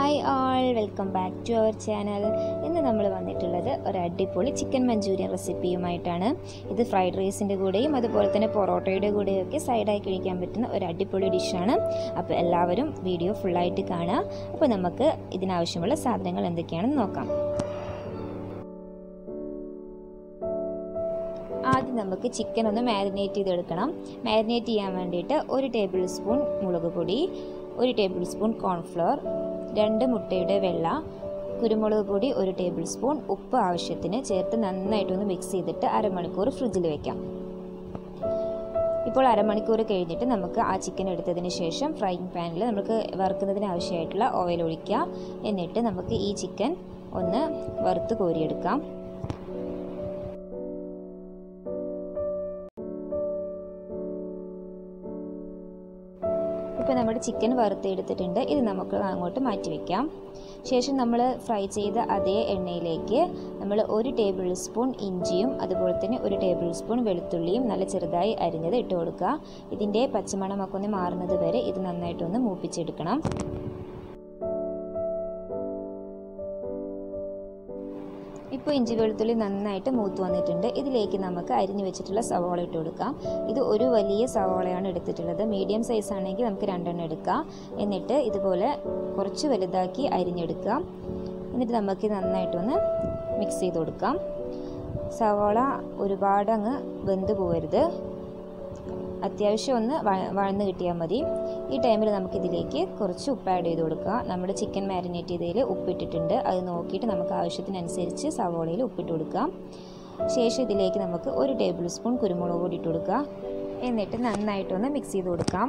hi all welcome back to our channel ഇന്ന് നമ്മൾ വന്നിട്ടുള്ളത് ഒരു അടിപൊളി ചിക്കൻ മഞ്ചൂരിയൻ റെസിപ്പിയുമായിട്ടാണ് ഇത് ഫ്രൈഡ് റൈസിൻ്റെ കൂടെയും അതുപോലെ തന്നെ പൊറോട്ടയുടെ കൂടെയും ഒക്കെ സൈഡായി കഴിക്കാൻ പറ്റുന്ന ഒരു അടിപൊളി ഡിഷാണ് അപ്പോൾ എല്ലാവരും വീഡിയോ ഫുള്ളായിട്ട് കാണുക അപ്പോൾ നമുക്ക് ഇതിനാവശ്യമുള്ള സാധനങ്ങൾ എന്തൊക്കെയാണെന്ന് നോക്കാം ആദ്യം നമുക്ക് ചിക്കൻ ഒന്ന് മാരിനേറ്റ് ചെയ്തെടുക്കണം മാരിനേറ്റ് ചെയ്യാൻ വേണ്ടിയിട്ട് ഒരു ടേബിൾ സ്പൂൺ മുളക് പൊടി ഒരു ടേബിൾ സ്പൂൺ കോൺഫ്ലവർ രണ്ട് മുട്ടയുടെ വെള്ള കുരുമുളക് പൊടി ഒരു ടേബിൾ സ്പൂൺ ഉപ്പ് ആവശ്യത്തിന് ചേർത്ത് നന്നായിട്ടൊന്ന് മിക്സ് ചെയ്തിട്ട് അരമണിക്കൂർ ഫ്രിഡ്ജിൽ വെക്കാം ഇപ്പോൾ അരമണിക്കൂർ കഴിഞ്ഞിട്ട് നമുക്ക് ആ ചിക്കൻ എടുത്തതിന് ശേഷം ഫ്രൈയിങ് പാനിൽ നമുക്ക് വറുക്കുന്നതിന് ആവശ്യമായിട്ടുള്ള ഓയിൽ ഒഴിക്കുക എന്നിട്ട് നമുക്ക് ഈ ചിക്കൻ ഒന്ന് വറുത്ത് കോരിയെടുക്കാം ഇപ്പോൾ നമ്മുടെ ചിക്കൻ വറുത്തെടുത്തിട്ടുണ്ട് ഇത് നമുക്ക് അങ്ങോട്ട് മാറ്റി വയ്ക്കാം ശേഷം നമ്മൾ ഫ്രൈ ചെയ്ത അതേ എണ്ണയിലേക്ക് നമ്മൾ ഒരു ടേബിൾ സ്പൂൺ ഇഞ്ചിയും അതുപോലെ തന്നെ ഒരു ടേബിൾ സ്പൂൺ വെളുത്തുള്ളിയും നല്ല ചെറുതായി അരിഞ്ഞത് ഇട്ട് കൊടുക്കുക ഇതിൻ്റെ പച്ചമണമൊക്കെ ഒന്ന് മാറുന്നത് വരെ ഇത് നന്നായിട്ടൊന്ന് മൂപ്പിച്ചെടുക്കണം ഇപ്പോൾ ഇഞ്ചി വെളുത്തുള്ളി നന്നായിട്ട് മൂത്ത് വന്നിട്ടുണ്ട് ഇതിലേക്ക് നമുക്ക് അരിഞ്ഞു വെച്ചിട്ടുള്ള സവോള ഇട്ട് കൊടുക്കാം ഇത് ഒരു വലിയ സവോളയാണ് എടുത്തിട്ടുള്ളത് മീഡിയം സൈസ് ആണെങ്കിൽ നമുക്ക് രണ്ടെണ്ണം എടുക്കാം എന്നിട്ട് ഇതുപോലെ കുറച്ച് വലുതാക്കി അരിഞ്ഞെടുക്കാം എന്നിട്ട് നമുക്ക് നന്നായിട്ടൊന്ന് മിക്സ് ചെയ്ത് കൊടുക്കാം സവോള ഒരുപാട് അങ്ങ് വെന്ത് പോകരുത് അത്യാവശ്യം ഒന്ന് വഴന്ന് കിട്ടിയാൽ മതി ഈ ടൈമിൽ നമുക്കിതിലേക്ക് കുറച്ച് ഉപ്പ് ആഡ് ചെയ്ത് കൊടുക്കുക നമ്മുടെ ചിക്കൻ മാരിനേറ്റ് ചെയ്തതിൽ ഉപ്പിട്ടിട്ടുണ്ട് അത് നോക്കിയിട്ട് നമുക്ക് ആവശ്യത്തിനനുസരിച്ച് സവോളയിൽ ഉപ്പിട്ട് കൊടുക്കാം ശേഷം ഇതിലേക്ക് നമുക്ക് ഒരു ടേബിൾ സ്പൂൺ കുരുമുളക് പൊടി ഇട്ട് കൊടുക്കുക എന്നിട്ട് നന്നായിട്ടൊന്ന് മിക്സ് ചെയ്ത് കൊടുക്കാം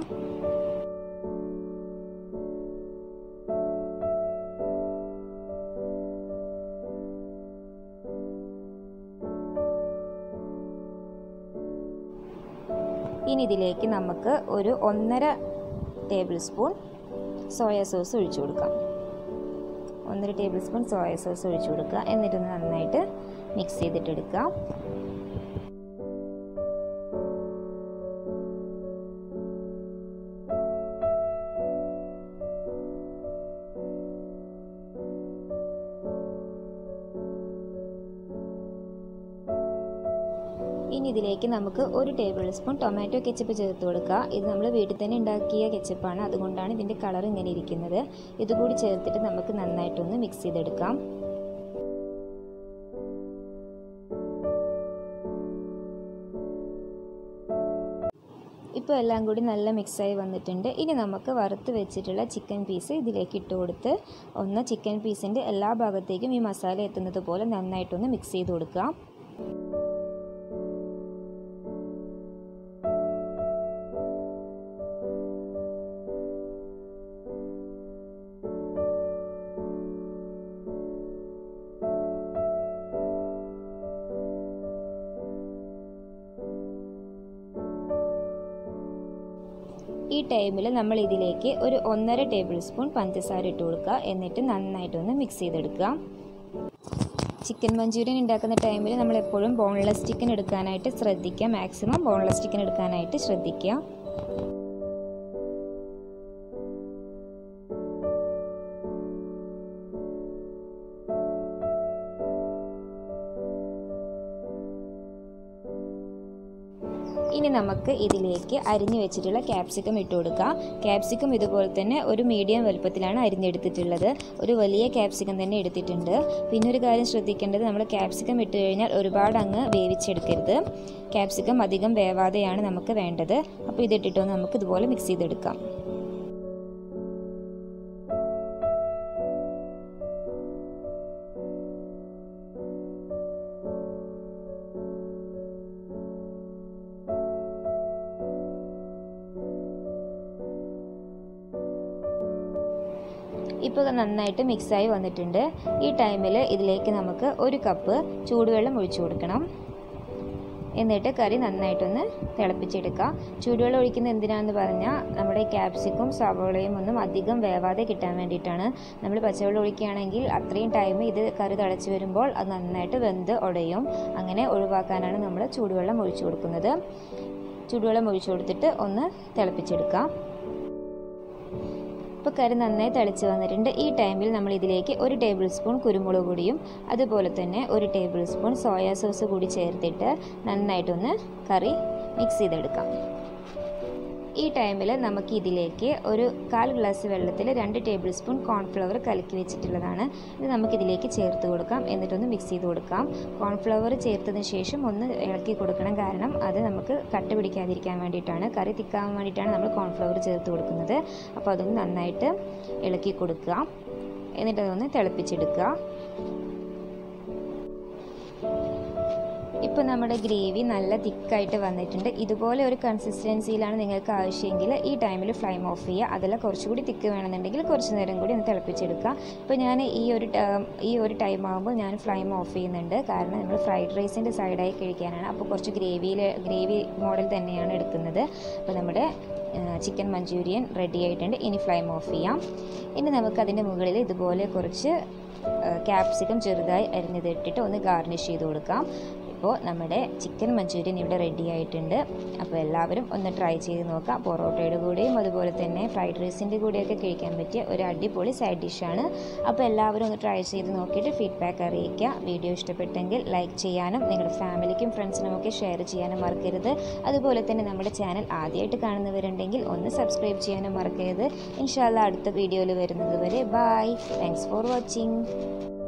ഇനി ഇതിലേക്ക് നമുക്ക് ഒരു ഒന്നര ടേബിൾ സ്പൂൺ സോയ സോസ് ഒഴിച്ചു കൊടുക്കാം ഒന്നര ടേബിൾ സ്പൂൺ സോയ സോസ് ഒഴിച്ചു കൊടുക്കുക എന്നിട്ട് നന്നായിട്ട് മിക്സ് ചെയ്തിട്ടെടുക്കാം ഇനി ഇതിലേക്ക് നമുക്ക് ഒരു ടേബിൾ സ്പൂൺ ടൊമാറ്റോ കെച്ചപ്പ് ചേർത്ത് കൊടുക്കുക ഇത് നമ്മൾ വീട്ടിൽ തന്നെ ഉണ്ടാക്കിയ കെച്ചപ്പാണ് അതുകൊണ്ടാണ് ഇതിൻ്റെ കളർ ഇങ്ങനെ ഇരിക്കുന്നത് ഇതുകൂടി ചേർത്തിട്ട് നമുക്ക് നന്നായിട്ടൊന്ന് മിക്സ് ചെയ്തെടുക്കാം ഇപ്പോൾ എല്ലാം കൂടി നല്ല മിക്സായി വന്നിട്ടുണ്ട് ഇനി നമുക്ക് വറുത്ത് വെച്ചിട്ടുള്ള ചിക്കൻ പീസ് ഇതിലേക്ക് ഇട്ട് കൊടുത്ത് ഒന്ന് ചിക്കൻ പീസിൻ്റെ എല്ലാ ഭാഗത്തേക്കും ഈ മസാല എത്തുന്നത് പോലെ നന്നായിട്ടൊന്ന് മിക്സ് ചെയ്ത് കൊടുക്കാം ഈ ടൈമിൽ നമ്മൾ ഇതിലേക്ക് ഒരു ഒന്നര ടേബിൾ സ്പൂൺ പഞ്ചസാര ഇട്ട് കൊടുക്കുക എന്നിട്ട് നന്നായിട്ടൊന്ന് മിക്സ് ചെയ്തെടുക്കുക ചിക്കൻ മഞ്ചൂരിയൻ ഉണ്ടാക്കുന്ന ടൈമിൽ നമ്മൾ എപ്പോഴും ബോൺലെസ് ചിക്കൻ എടുക്കാനായിട്ട് ശ്രദ്ധിക്കുക മാക്സിമം ബോൺലെസ് ചിക്കൻ എടുക്കാനായിട്ട് ശ്രദ്ധിക്കുക ഇനി നമുക്ക് ഇതിലേക്ക് അരിഞ്ഞു വെച്ചിട്ടുള്ള ക്യാപ്സിക്കം ഇട്ട് കൊടുക്കാം ക്യാപ്സിക്കം ഇതുപോലെ തന്നെ ഒരു മീഡിയം വലുപ്പത്തിലാണ് അരിഞ്ഞെടുത്തിട്ടുള്ളത് ഒരു വലിയ ക്യാപ്സിക്കം തന്നെ എടുത്തിട്ടുണ്ട് പിന്നെ ഒരു കാര്യം ശ്രദ്ധിക്കേണ്ടത് നമ്മൾ ക്യാപ്സിക്കം ഇട്ട് കഴിഞ്ഞാൽ ഒരുപാട് അങ്ങ് വേവിച്ചെടുക്കരുത് ക്യാപ്സിക്കം അധികം വേവാതെയാണ് നമുക്ക് വേണ്ടത് അപ്പോൾ ഇതിട്ടിട്ടൊന്ന് നമുക്ക് ഇതുപോലെ മിക്സ് ചെയ്തെടുക്കാം ഇപ്പോൾ നന്നായിട്ട് മിക്സായി വന്നിട്ടുണ്ട് ഈ ടൈമിൽ ഇതിലേക്ക് നമുക്ക് ഒരു കപ്പ് ചൂടുവെള്ളം ഒഴിച്ചു കൊടുക്കണം എന്നിട്ട് കറി നന്നായിട്ടൊന്ന് തിളപ്പിച്ചെടുക്കുക ചൂടുവെള്ളം ഒഴിക്കുന്നത് എന്തിനാണെന്ന് പറഞ്ഞാൽ നമ്മുടെ ക്യാപ്സിക്കും സവോളയും ഒന്നും അധികം വേവാതെ കിട്ടാൻ വേണ്ടിയിട്ടാണ് നമ്മൾ പച്ചവെള്ളം ഒഴിക്കുകയാണെങ്കിൽ അത്രയും ടൈം ഇത് കറി തിളച്ച് വരുമ്പോൾ അത് നന്നായിട്ട് വെന്ത് ഉടയും അങ്ങനെ ഒഴിവാക്കാനാണ് നമ്മൾ ചൂടുവെള്ളം ഒഴിച്ചു കൊടുക്കുന്നത് ചൂടുവെള്ളം ഒഴിച്ചു കൊടുത്തിട്ട് ഒന്ന് തിളപ്പിച്ചെടുക്കാം ഇപ്പോൾ കറി നന്നായി തിളച്ച് വന്നിട്ടുണ്ട് ഈ ടൈമിൽ നമ്മൾ ഇതിലേക്ക് ഒരു ടേബിൾ സ്പൂൺ കുരുമുളക് പൊടിയും അതുപോലെ തന്നെ ഒരു ടേബിൾ സ്പൂൺ സോയാ സോസ് കൂടി ചേർത്തിട്ട് നന്നായിട്ടൊന്ന് കറി മിക്സ് ചെയ്തെടുക്കാം ഈ ടൈമിൽ നമുക്ക് ഇതിലേക്ക് ഒരു കാൽ ഗ്ലാസ് വെള്ളത്തിൽ രണ്ട് ടേബിൾ സ്പൂൺ കോൺഫ്ലവർ കലക്കി വെച്ചിട്ടുള്ളതാണ് ഇത് നമുക്കിതിലേക്ക് ചേർത്ത് കൊടുക്കാം എന്നിട്ടൊന്ന് മിക്സ് ചെയ്ത് കൊടുക്കാം കോൺഫ്ലവർ ചേർത്തതിന് ശേഷം ഒന്ന് ഇളക്കി കൊടുക്കണം കാരണം അത് നമുക്ക് കട്ട പിടിക്കാതിരിക്കാൻ വേണ്ടിയിട്ടാണ് കറി തിക്കാൻ വേണ്ടിയിട്ടാണ് നമ്മൾ കോൺഫ്ലവർ ചേർത്ത് കൊടുക്കുന്നത് അപ്പോൾ അതൊന്ന് നന്നായിട്ട് ഇളക്കി കൊടുക്കുക എന്നിട്ട് അതൊന്ന് തിളപ്പിച്ചെടുക്കുക ഇപ്പോൾ നമ്മുടെ ഗ്രേവി നല്ല തിക്കായിട്ട് വന്നിട്ടുണ്ട് ഇതുപോലെ ഒരു കൺസിസ്റ്റൻസിയിലാണ് നിങ്ങൾക്ക് ആവശ്യമെങ്കിൽ ഈ ടൈമിൽ ഫ്ലെയിം ഓഫ് ചെയ്യുക അതല്ല കുറച്ചുകൂടി തിക്ക് വേണമെന്നുണ്ടെങ്കിൽ കുറച്ച് നേരം കൂടി ഒന്ന് തിളപ്പിച്ചെടുക്കുക ഇപ്പോൾ ഞാൻ ഈ ഒരു ഈ ഒരു ടൈം ആകുമ്പോൾ ഞാൻ ഫ്ലെയിം ഓഫ് ചെയ്യുന്നുണ്ട് കാരണം നമ്മൾ ഫ്രൈഡ് റൈസിൻ്റെ സൈഡായി കഴിക്കാനാണ് അപ്പോൾ കുറച്ച് ഗ്രേവിയിൽ ഗ്രേവി മോഡൽ തന്നെയാണ് എടുക്കുന്നത് അപ്പോൾ നമ്മുടെ ചിക്കൻ മഞ്ചൂരിയൻ റെഡി ആയിട്ടുണ്ട് ഇനി ഫ്ലെയിം ഓഫ് ചെയ്യാം ഇനി നമുക്ക് അതിൻ്റെ മുകളിൽ ഇതുപോലെ കുറച്ച് ക്യാപ്സിക്കം ചെറുതായി അരിഞ്ഞതിട്ടിട്ട് ഒന്ന് ഗാർണിഷ് ചെയ്ത് കൊടുക്കാം ഇപ്പോൾ നമ്മുടെ ചിക്കൻ മഞ്ചൂരിയൻ ഇവിടെ റെഡി ആയിട്ടുണ്ട് അപ്പോൾ എല്ലാവരും ഒന്ന് ട്രൈ ചെയ്ത് നോക്കാം പൊറോട്ടയുടെ കൂടെയും അതുപോലെ തന്നെ ഫ്രൈഡ് റൈസിൻ്റെ കൂടെയൊക്കെ കഴിക്കാൻ പറ്റിയ ഒരു അടിപൊളി സൈഡ് ഡിഷാണ് അപ്പോൾ എല്ലാവരും ഒന്ന് ട്രൈ ചെയ്ത് നോക്കിയിട്ട് ഫീഡ്ബാക്ക് അറിയിക്കുക വീഡിയോ ഇഷ്ടപ്പെട്ടെങ്കിൽ ലൈക്ക് ചെയ്യാനും നിങ്ങളുടെ ഫാമിലിക്കും ഫ്രണ്ട്സിനും ഒക്കെ ഷെയർ ചെയ്യാനും മറക്കരുത് അതുപോലെ തന്നെ നമ്മുടെ ചാനൽ ആദ്യമായിട്ട് കാണുന്നവരുണ്ടെങ്കിൽ ഒന്ന് സബ്സ്ക്രൈബ് ചെയ്യാനും മറക്കരുത് ഇൻഷാല്ല അടുത്ത വീഡിയോയിൽ വരുന്നത് വരെ ബായ് താങ്ക്സ് ഫോർ വാച്ചിങ്